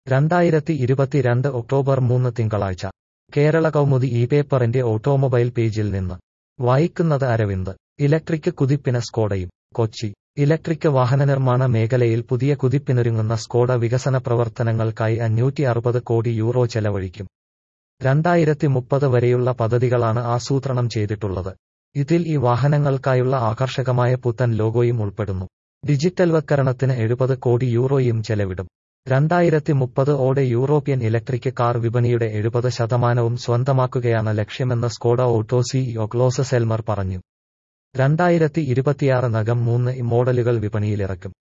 രണ്ടായിരത്തി ഇരുപത്തിരണ്ട് ഒക്ടോബർ മൂന്ന് തിങ്കളാഴ്ച കേരള കൗമുദി ഈ പേപ്പറിന്റെ ഓട്ടോമൊബൈൽ പേജിൽ നിന്ന് വായിക്കുന്നത് അരവിന്ദ് ഇലക്ട്രിക് കുതിപ്പിന് സ്കോഡയും കൊച്ചി ഇലക്ട്രിക് വാഹനനിർമ്മാണ മേഖലയിൽ പുതിയ കുതിപ്പിനൊരുങ്ങുന്ന സ്കോഡ വികസന പ്രവർത്തനങ്ങൾക്കായി അഞ്ഞൂറ്റി അറുപത് കോടി യൂറോ ചെലവഴിക്കും രണ്ടായിരത്തി മുപ്പത് വരെയുള്ള പദ്ധതികളാണ് ആസൂത്രണം ചെയ്തിട്ടുള്ളത് ഇതിൽ ഈ വാഹനങ്ങൾക്കായുള്ള ആകർഷകമായ പുത്തൻ ലോഗോയും ഉൾപ്പെടുന്നു ഡിജിറ്റൽവൽക്കരണത്തിന് എഴുപത് കോടി യൂറോയും ചെലവിടും രണ്ടായിരത്തി മുപ്പത് ഓടെ യൂറോപ്യൻ ഇലക്ട്രിക് കാർ വിപണിയുടെ എഴുപത് ശതമാനവും സ്വന്തമാക്കുകയാണ് ലക്ഷ്യമെന്ന് Skoda auto CEO Klaus Zellmer പറഞ്ഞു രണ്ടായിരത്തി ഇരുപത്തിയാറ് നകം മൂന്ന് മോഡലുകൾ വിപണിയിലിറക്കും